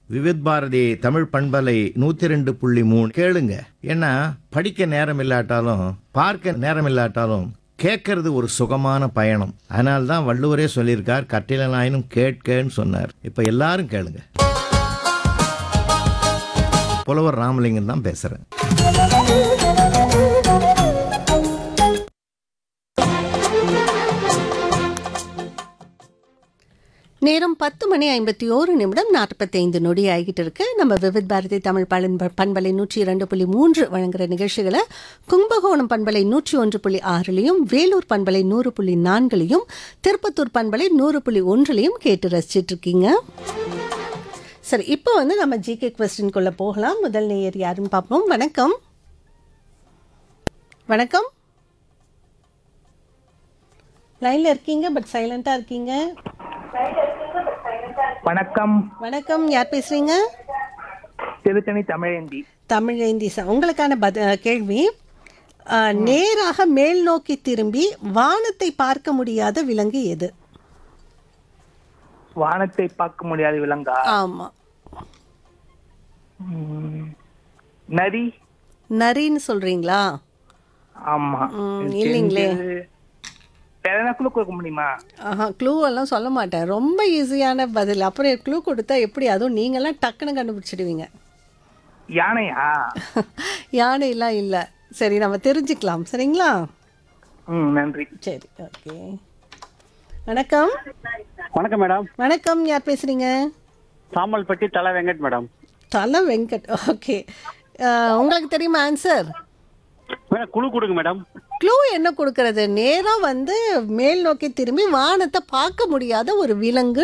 விவித் பாரதி தமிழ் பண்பலை நூத்தி ரெண்டு புள்ளி மூணு கேளுங்க ஏன்னா படிக்க நேரம் இல்லாட்டாலும் பார்க்க நேரம் இல்லாட்டாலும் கேட்கறது ஒரு சுகமான பயணம் அதனால தான் வள்ளுவரே சொல்லியிருக்கார் கட்டிலனாயினும் கேட்கன்னு சொன்னார் இப்ப எல்லாரும் கேளுங்க புலவர் ராமலிங்கம் தான் பேசுறேன் நேரம் பத்து மணி ஐம்பத்தி ஓரு நிமிடம் நாற்பத்தி ஐந்து நொடி ஆகிட்டு இருக்கு நம்ம விவித் பாரதி தமிழ் பலன் பண்பலை நூற்றி இரண்டு புள்ளி மூன்று வழங்குற நிகழ்ச்சிகளை கும்பகோணம் பண்பலை நூற்றி ஒன்று புள்ளி ஆறுலையும் வேலூர் பண்பலை நூறு புள்ளி நான்குலையும் திருப்பத்தூர் பண்பலை நூறு புள்ளி ஒன்றுலையும் கேட்டு ரசிச்சிட்டு இருக்கீங்க சரி இப்போ வந்து நம்ம ஜிகே கொஸ்டின்குள்ளே போகலாம் முதல் நேயர் யாருன்னு பார்ப்போம் வணக்கம் வணக்கம் லைனில் இருக்கீங்க பட் சைலண்ட்டாக இருக்கீங்க வணக்கம் வணக்கம் யார் பேசுறீங்க திருத்தணி தமிழேந்தி தமிழேந்தி ச உங்களுக்கான பத கேள்வி அஹ், நேராக மேல் நோக்கி திரும்பி வானத்தை பார்க்க முடியாத விலங்கு எது வானத்தை பார்க்க முடியாத விலங்கா ஆமா ம், நரி நரின்னு சொல்றீங்களா ஆமா ம், இல்லைங்களே. எதனா குழு கொடுக்க முடியுமா ஆஹா க்ளூ எல்லாம் சொல்ல மாட்டேன் ரொம்ப ஈஸியான பதில் அப்புறம் க்ளூ கொடுத்தா எப்படி அதுவும் நீங்களாம் டக்குன்னு கண்டுபிடிச்சிடுவீங்க யானையா யானைலாம் இல்லை சரி நம்ம தெரிஞ்சுக்கலாம் சரிங்களா ம் நன்றி சரி ஓகே வணக்கம் வணக்கம் மேடம் வணக்கம் யார் பேசுறீங்க சாம்பல்பட்டி தலை வெங்கட் மேடம் தலை வெங்கட் ஓகே உங்களுக்கு தெரியுமா ஆன்சர் மேடம் குழு கொடுங்க மேடம் க்ளூ என்ன கொடுக்கறது நேரா வந்து மேல் நோக்கி திரும்பி வானத்தை பார்க்க முடியாத ஒரு விலங்கு